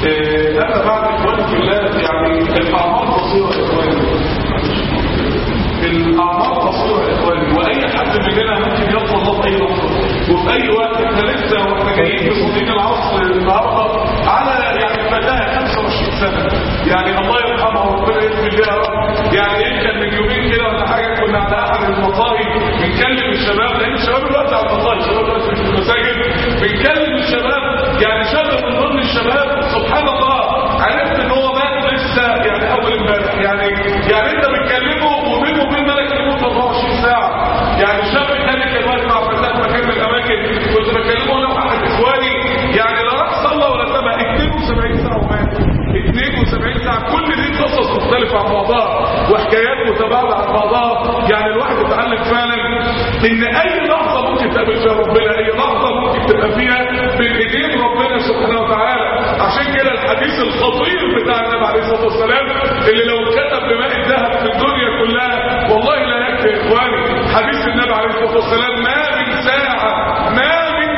آه، انا بعد اخواني في الله يعني الاعمار قصيره يا اخواني الاعمار قصيره يا اخواني واي حد مننا ممكن يلقى الله في اي لحظه وفي اي وقت احنا لسه واحنا جايين في صديق العصر النهارده على يعني فتاه 25 سنه يعني الله يرحمها وربنا يغفر لها يا رب يعني يمكن من يومين كده ولا حاجه كنا على احد المقاهي بنكلم الشباب لان الشباب دلوقتي على المقاهي الشباب دلوقتي مش في المساجد بنكلم الشباب يعني شاب من ضمن الشباب سبحان الله عرفت ان هو مات لسه يعني اول امبارح يعني يعني انت بتكلمه وبينه وبين ملك الموت 24 ساعه يعني شاب تاني كان واقف مع فتاه في مكان من الاماكن كنت بكلمه انا واحد اخواني يعني لا راح صلى ولا سبق 72 ساعه ومات 72 ساعه كل دي قصص مختلفه عن بعضها وحكايات متباعده عن بعضها يعني الواحد اتعلم فعلا ان اي لحظه ممكن تقابل فيها ربنا اي لحظه ممكن تبقى فيها بين ايدين ربنا سبحانه وتعالى عشان كده الحديث الخطير بتاع النبي عليه الصلاه والسلام اللي لو اتكتب بماء الذهب في الدنيا كلها والله لا يكفي يا اخواني حديث النبي عليه الصلاه والسلام ما من ساعه ما من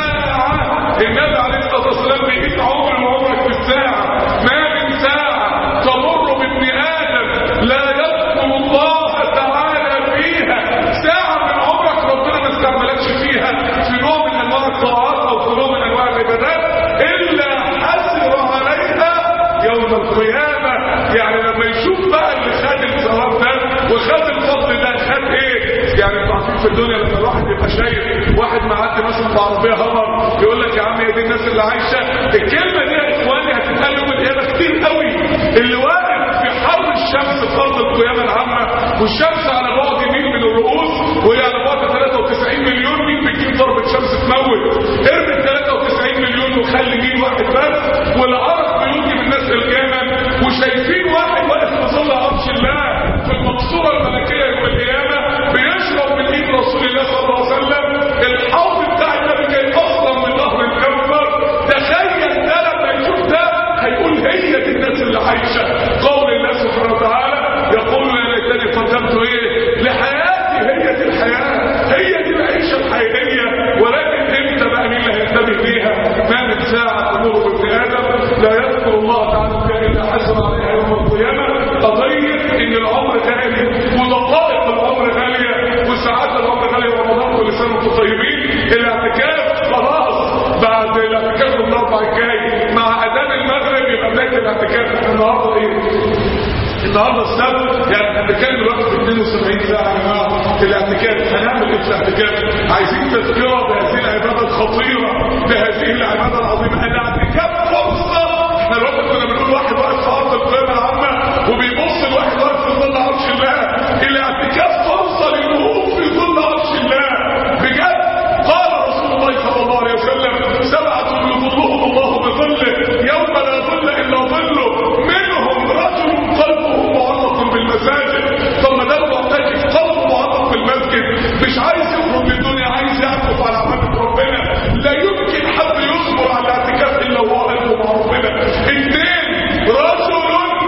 ساعه النبي عليه الصلاه والسلام بيقيس عمر وعمرك في الساعه ما من ساعه تمر بابن ادم لا يذكر الله تعالى فيها ساعه من عمرك ربنا ما استعملكش فيها في نوع من انواع الطاعات او في نوع من انواع العبادات الا حسر عليها يوم القيامه يعني لما يشوف بقى اللي خد الثواب ده وخد الفضل ده خد ايه يعني انتوا عارفين في الدنيا لما الواحد يبقى شايف واحد معدي مثلا بعربيه همر يقول لك يا عم هي دي الناس اللي عايشه الكلمه دي يا اخواني هتتقال يوم القيامه كتير قوي اللي واقف في حر الشمس في ارض القيامه العامه والشمس على بعد ميل من الرؤوس وهي على بعد 93 مليون مين بتجيب ضربه شمس تموت ارمي ال 93 مليون وخلي مين واحد بس والعرب بيوتي من الناس الجامع وشايفين واحد واقف في ظل عرش الله في المقصوره الملكيه يوم القيامه بيشرب من ايد رسول الله صلى الله عليه وسلم الحوض بتاع النبي جاي اصلا من نهر الكوثر تخيل ده لما يشوف ده هيقول هي دي الناس اللي عايشه قول الله سبحانه وتعالى يقول يا ليتني قدمت ايه لحياتي هي دي الحياه هي دي العيشه الحقيقيه ولكن امتى بقى مين اللي هينتبه ليها ما من ساعه تمر بابن ادم لا يذكر الله تعالى فيها الا حسن عليها يوم القيامه قضيه ان العمر غالي ودقائق العمر غاليه وساعات العمر غاليه ورمضان كل سنه وانتم طيبين الاعتكاف خلاص بعد الاعتكاف الاربع الجاي مع اذان المغرب يبقى بدايه الاعتكاف احنا النهارده ايه؟ النهارده السبت يعني احنا بنتكلم دلوقتي في 72 ساعه يا جماعه الاعتكاف هنعمل ايه في الاعتكاف؟ عايزين تذكره بهذه العباده الخطيره بهذه العباده العظيمه الاعتكاف فرصه احنا دلوقتي كنا بنقول واحد واقف في ارض القيامه العامه وبيبص لواحد واقف في ظل عرش الله الاعتكاف فرصه للوقوف في ظل عرش الله بجد قال رسول الله صلى الله عليه وسلم سبعه يظلهم الله بظله يوم لا ظل الا ظله منهم رجل قلبه معلق بالمساجد ثم ده المعتكف قلبه معلق بالمسجد مش عايز يخرج للدنيا عايز يعكف على عباده ربنا لا يمكن حد يصبر على الاعتكاف الا وهو قلبه مع ربنا اثنين رجل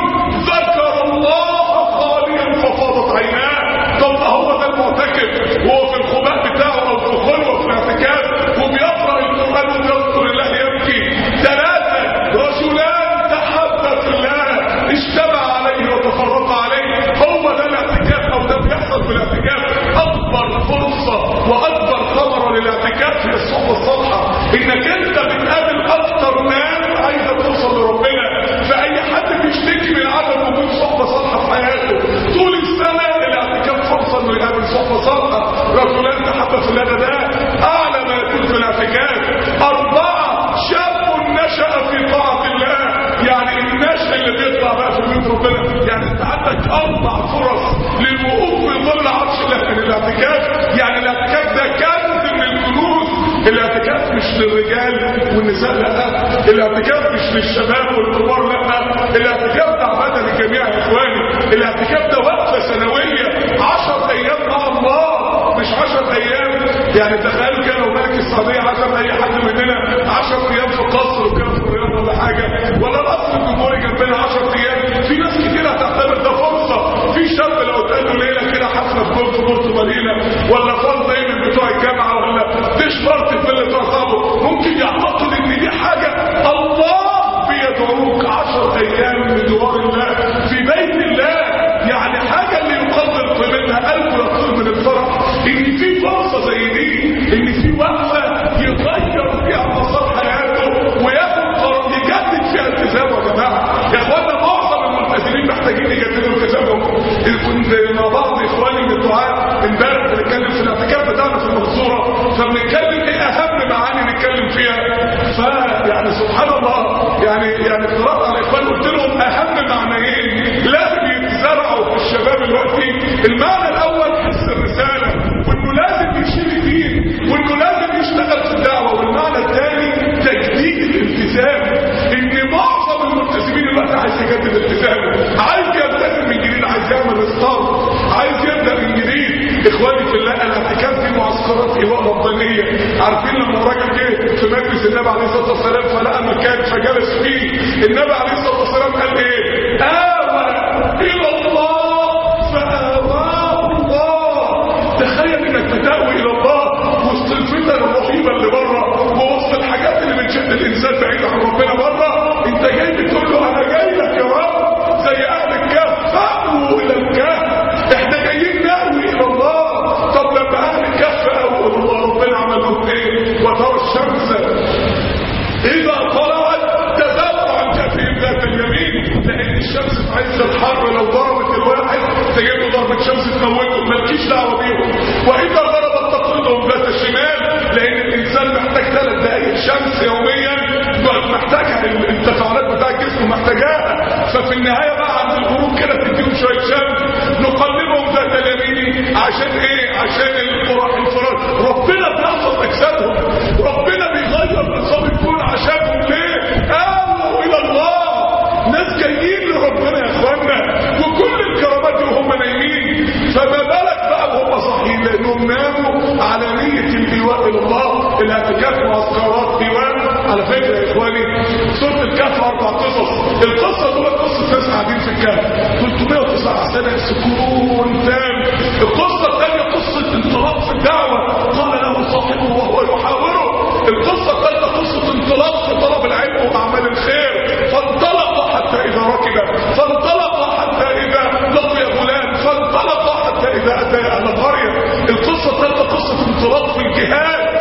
ذكر الله خاليا ففاضت عيناه طب ما هو ده المعتكف وهو في الخباء بتاعه او في خلوه في الاعتكاف وبيقرا القران وبيذكر الله يبكي ثلاثه رجلان تحبا في الله اجتمع عليه وتفرق عليه هو ده الاعتكاف او ده بيحصل في الاعتكاف اكبر فرصه واكبر ثمره للاعتكاف هي الصحبه الصالحه انك انت بتقابل اكتر ناس عايزه توصل لربنا فاي حد بيشتكي من عدم وجود صحبه صالحه في حياته طول السنه الاعتكاف فرصه انه يقابل صحبه صالحه رجلان تحبا في الله ده اعلى ما يكون في الاعتكاف اربعه شاب نشا في طاعه الله يعني النشأ اللي بيطلع بقى في بيت ربنا يعني انت عندك اربع فرص للوقوف في ظل عرش الله من الاعتكاف يعني الاعتكاف ده كنز من الكنوز الاعتكاف مش للرجال والنساء لا الاعتكاف مش للشباب والكبار لا الاعتكاف ده عباده للجميع يا اخواني الاعتكاف ده وقفه سنويه 10 ايام مع الله مش 10 ايام يعني تخيلوا كده لو ملك السعوديه عزم اي حد مننا 10 ايام في قصر وكده في الرياض ولا حاجه ولا القصر الجمهوري جنبنا 10 ايام في ناس كتير هتعتبر ده فرصه في شاب لو اتقال له ليله كده حفله في بورتو بورتو مدينه ولا فرد ايه من بتوع الجامعه ولا ديش بارتي في اللي صاحبه ممكن يعتقد ان دي حاجه الله بيدعوه سبحان الله يعني يعني قرات على الاخوان قلت لهم اهم معنيين لازم يتزرعوا في الشباب دلوقتي المعنى الاول حس الرساله وانه لازم يشيل الدين وانه لازم يشتغل في الدعوه والمعنى الثاني تجديد الالتزام ان معظم الملتزمين دلوقتي عايز يجدد التزامه عايز يلتزم من جديد عايز يعمل ريستارت عايز يبدا من جديد اخواني في الله الاعتكاف في معسكرات ايواء ربانيه عارفين لما الراجل جه في مجلس النبي عليه الصلاه والسلام فلقى مكان فجلس فيه النبي عليه الصلاه والسلام قال ايه اوى الى الله فاواه الله تخيل انك تتاوي الى الله وسط الفتن الرهيبه اللي بره ووسط الحاجات اللي بتشد الانسان بعيد عن ربنا بره انت جاي بتقول له انا جاي لك يا رب زي اهل الكهف فاووا الى الكهف احنا جايين ناوي الى الله طب لما اهل الكهف اووا الى الله ربنا عمل لهم ايه وترى الشمس اذا طلعت تزاور عن كهفهم ذات اليمين لان الشمس في عز الحر لو ضربت الواحد تجيب له ضربه شمس تموته مالكيش دعوه بيهم واذا ضربت تقلهم ذات الشمال لان الانسان محتاج ثلاث دقائق شمس يوميا محتاجها التفاعلات بتاع الجسم محتاجاها ففي النهايه بقى عند الغروب كده تديهم شويه شمس نقلبهم ذات اليمين عشان ايه عشان القرى الفرات ربنا بيحفظ اجسادهم ربنا بيغير نظام الكون عشانهم ليه اووا الى الله ناس جايين لربنا يا اخوانا وكل الكرامات دي وهم نايمين فما بالك بقى وهم صاحيين لانهم ناموا على نيه الايواء الى الله الاعتكاف معسكرات ايواء على فكره يا اخواني سوره الكهف اربع قصص القصه دول قصه ناس قاعدين في الكهف 309 سنه سكون تام القصه الثانيه قصه انطلاق في الدعوه قال له صاحبه وهو يحاوره القصه الثالثه قصه انطلاق في طلب العلم واعمال الخير فانطلق حتى اذا ركب فانطلق حتى اذا لقي غلام فانطلق حتى اذا اتى اهل قريه القصه الثالثه قصه انطلاق في الجهاد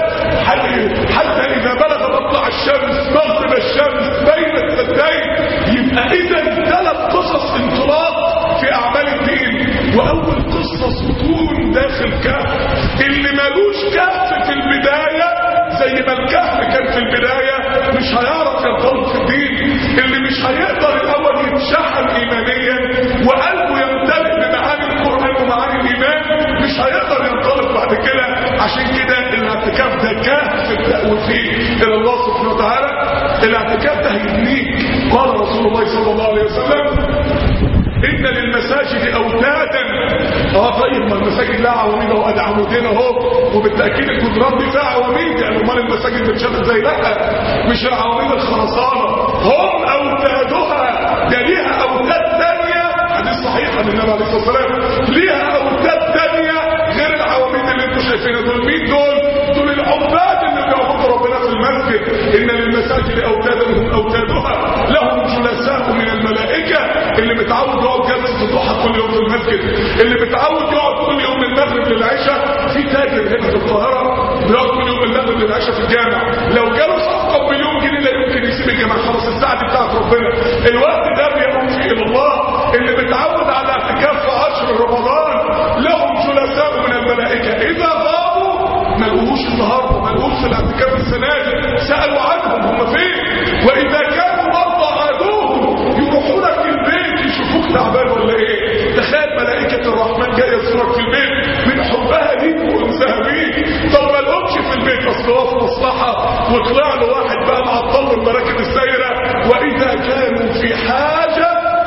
حتى اذا بلغ مطلع الشمس مغرب الشمس بين السدين يبقى اذا ثلاث قصص انطلاق في اعمال الدين واول قصه سكون داخل كهف اللي ملوش كهف في البدايه زي ما الكهف كان في البدايه مش هيعرف ينطلق في الدين اللي مش هيقدر الاول يتشحن ايمانيا وقلبه يمتلئ بمعاني القران ومعاني الايمان مش هيقدر ينطلق بعد كده عشان كده الاعتكاف ده كهف التأوي فيه الى الله سبحانه وتعالى الاعتكاف ده هيبنيك قال رسول الله صلى الله عليه وسلم ان للمساجد اوتادا اه طيب ما المساجد لها عواميد وادي عمودين اهو وبالتاكيد الجدران دي فيها عواميد يعني امال المساجد بتشتغل زي لا مش العواميد الخرسانه هم اوتادها ده ليها اوتاد ثانيه حديث صحيح عن النبي عليه الصلاه والسلام ليها اوتاد ثانيه غير العواميد اللي انتم شايفينها دول مين دول دول العباد اللي بيعبدوا ربنا في المسجد ان للمساجد اوتادا هم اوتادها لهم جلساء من الملائكه اللي متعود يقعد جلسه الضحى كل يوم في المسجد اللي متعود يقعد كل يوم من المغرب للعشاء في تاجر هنا في القاهره بيقعد كل يوم من المغرب للعشاء في الجامع لو جاله صفقه بمليون جنيه لا يمكن يسيب الجامع خلاص الساعه دي بتاعت ربنا الوقت ده بيقوم فيه الى الله اللي متعود على اعتكاف في عشر رمضان لهم جلساء من الملائكه اذا غابوا ما لقوهوش النهارده ما لقوهوش في الاعتكاف السنه دي سالوا عنهم هم فين واذا كانوا مرضى عادوهم يروحوا لك البيت يشوفوك تعبان ولا ايه تخيل ملائكه الرحمن جايه تزورك في البيت من حبها ليك وانسها بيك طب ما لهمش في البيت اصل هو في مصلحه وطلع له واحد بقى معطل المراكب السايره واذا كانوا في حاجه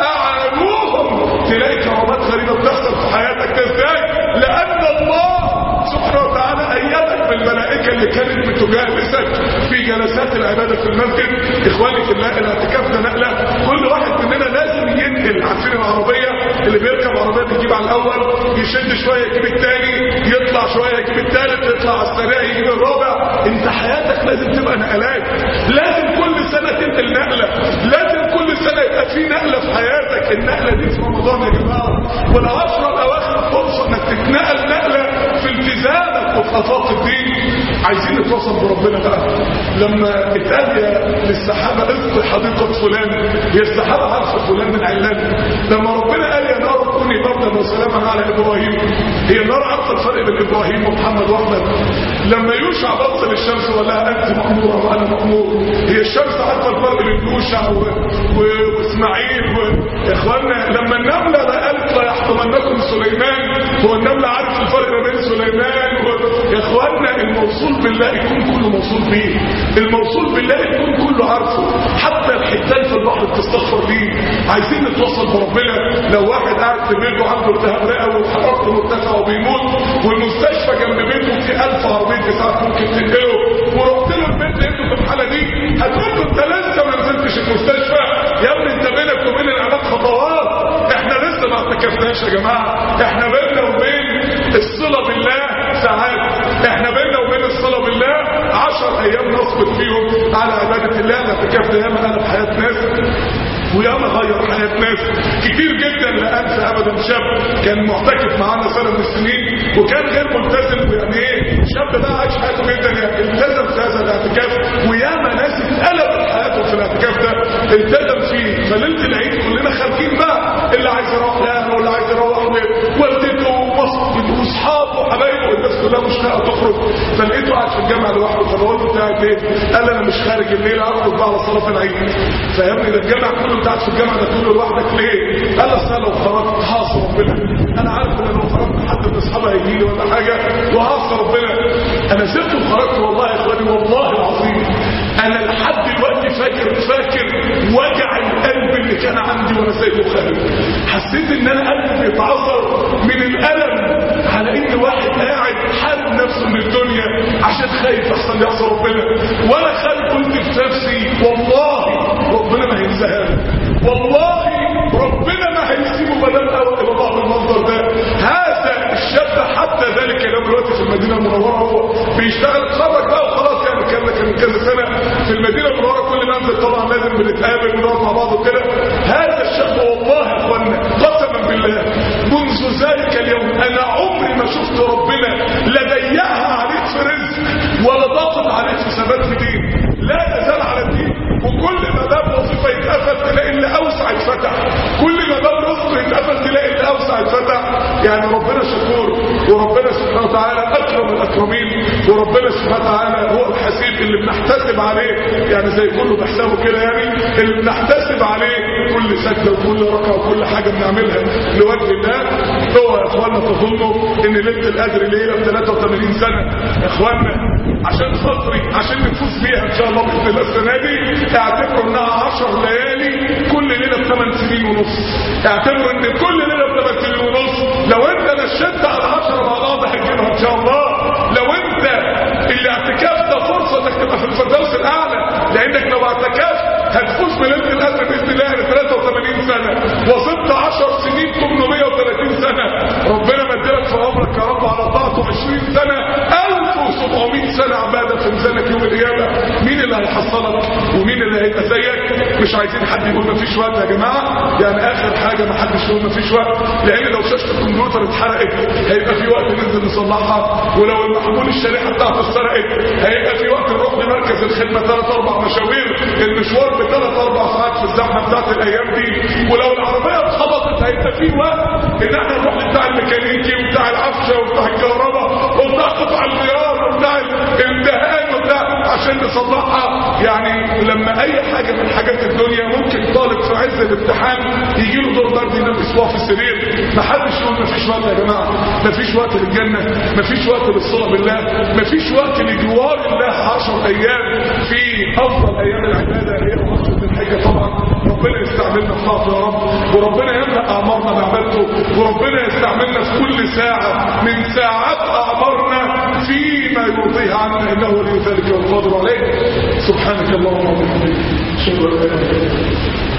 اعانوهم تلاقي كرامات غريبه بتحصل في حياتك ده ازاي لان الله سبحانه وتعالى ايدك بالملائكه اللي كانت بتجالسك في جلسات العباده في المسجد اخواني في الله الاعتكاف ده نقله كل واحد مننا لازم ينقل عارفين العربيه اللي بيركب عربيه بيجيب على الاول يشد شويه يجيب الثاني يطلع شويه يجيب الثالث يطلع على السريع يجيب الرابع انت حياتك لازم تبقى نقلات لازم كل سنه تنقل نقله لازم كل سنه يبقى في نقله في حياتك النقله دي في رمضان يا جماعه والعشره الاواخر فرصه انك تتنقل نقله في التزامك وفي افاق الدين عايزين نتواصل بربنا بقى لما اتقال يا للسحابه اسقي حديقه فلان هي السحابه عارفه فلان من علان لما ربنا قال يا نار كوني بردا وسلاما على ابراهيم هي النار عارفه الفرق بين ابراهيم ومحمد واحمد لما يوشع بص للشمس وقال لها انت ماموره وانا مامور هي الشمس عارفه الفرق بين يوشع و... و... واسماعيل و... يا اخوانا لما النمله قالت لا يحطمنكم سليمان هو النمله عارف الفرق ما بين سليمان و... يا اخوانا الموصول بالله يكون كله موصول بيه الموصول بالله يكون كله عارفه حتى الحيتان في البحر بتستغفر ليه عايزين نتوصل بربنا لو واحد قاعد في بيته عنده التهاب رئه وحرارته مرتفعه وبيموت والمستشفى جنب بيته في 1000 عربيه اسعاف ممكن تنقله ورحت له البيت لقيته في الحاله دي هتقول له انت لسه ما نزلتش المستشفى يا ابني انت بينك وبين العلاج خطوات احنا لسه ما اعتكفناش يا جماعه احنا بيننا وبين الصله بالله ساعات احنا بيننا وبين الصله بالله 10 ايام نصبر فيهم على عباده الله الاعتكاف ده ياما قلب حياه ناس وياما غير حياة ناس كتير جدا لا انسى ابدا شاب كان معتكف معانا سنة من السنين وكان غير ملتزم يعني ايه شاب ده عايش حياته جدا يعني التزم في هذا الاعتكاف وياما ناس اتقلبت حياته في الاعتكاف ده التزم فيه فليله العيد كلنا خارجين بقى اللي عايز يروح لاهله واللي عايز يروح لوالدته ومصر واصحابه وحبايبه الناس كلها مش لاقيه تخرج فلقيته قاعد في الجامعه لوحده فبقول له بتاعك ايه؟ قال انا مش خارج الليل اخرج بقى على صلاه العيد فاهمني ده الجامع كله انت قاعد في الجامعه ده كله لوحدك ليه؟ قال اصل لو خرجت هعصي ربنا انا عارف ان لو خرجت حد من اصحابي هيجي لي ولا حاجه وهعصي ربنا انا سبت وخرجت والله يا اخواني والله العظيم انا لحد دلوقتي فاكر فاكر وجع القلب اللي كان عندي وانا سايبه خارج حسيت ان انا قلبي بيتعصر من الالم على ان واحد قاعد حارب نفسه من الدنيا عشان خايف احسن يعصي ربنا وانا خارج قلت في نفسي والله ربنا ما هينساها والله ربنا ما هيسيبه بدل اول الى الله بالمنظر ده هذا الشاب حتى ذلك اليوم دلوقتي في المدينه المنوره هو بيشتغل اتخرج بقى وخلاص يعني كان كان كذا سنه في المدينه المنوره كل ما انزل طبعا لازم بنتقابل ونقعد مع بعض وكده هذا الشاب والله يا اخوانا قسما بالله منذ ذلك اليوم انا عمري ما شفت ربنا لا ضيقها عليك في رزق ولا ضاقت عليك في ثبات في دين لا يزال على الدين وكل ما باب وظيفه يتقفل تلاقي اللي اوسع يتفتح كل ما باب رزق يتقفل تلاقي اللي اوسع يتفتح يعني ربنا شكور وربنا سبحانه وتعالى اكرم الاكرمين وربنا سبحانه وتعالى هو الحسيب اللي بنحتسب عليه يعني زي كله بحسابه كده يعني اللي بنحتسب عليه كل سجده وكل ركعه وكل حاجه بنعملها لوجه الله هو يا اخوانا تظنوا ان ليله القدر ليله ب 83 سنه يا اخوانا عشان خاطري عشان نفوز بيها ان شاء الله باذن الله السنه دي اعتبروا انها 10 ليالي كل ليله ب 8 سنين ونص اعتبروا ان كل ليله ب 8 سنين ونص لو انت نشدت على 10 مع بعض هتجيبها ان شاء الله لو انت الاعتكاف ده فرصه انك تبقى في الفردوس الاعلى لانك لو اعتكفت هتفوز بليله القدر باذن الله ل 83 سنه وصلت 10 سنين 830 سنه ربنا مدلك في عمرك يا رب على طاعته 20 سنه 1700 سنه عباده في ميزانك يوم القيامه مين اللي هيحصلك ومين اللي هيبقى زيك مش عايزين حد يقول مفيش وقت يا جماعه يعني اخر حاجه ما حدش يقول مفيش وقت لان لو شاشه الكمبيوتر اتحرقت هيبقى في وقت ننزل نصلحها ولو المحمول الشريحه بتاعته اتسرقت هيبقى في وقت نروح لمركز الخدمه ثلاث اربع مشاوير المشوار بثلاث اربع ساعات في الزحمه بتاعت الايام دي ولو العربيه اتخبطت هيبقى في وقت ان احنا نروح لبتاع الميكانيكي وبتاع العفشه وبتاع الكهرباء وبتاع قطع الغيار وبتاع الدهان وبتاع عشان نصلحها يعني لما اي حاجه من حاجات الدنيا ممكن طالب في عز الامتحان يجي له دور برد ينام اسبوع في السرير ما حدش يقول مفيش وقت يا جماعه مفيش وقت للجنه مفيش وقت للصلاه بالله مفيش وقت لجوار الله 10 ايام في افضل ايام العباده هي وقت الحجه طبعا ربنا يستعملنا في طاعته يا رب وربنا يملأ اعمارنا بعبادته وربنا يستعملنا في كل ساعه من ساعات اعمارنا فيما يرضيه عنا انه ولي ذلك والقادر عليه سبحانك اللهم وبحمدك اشهد ان لا اله الا انت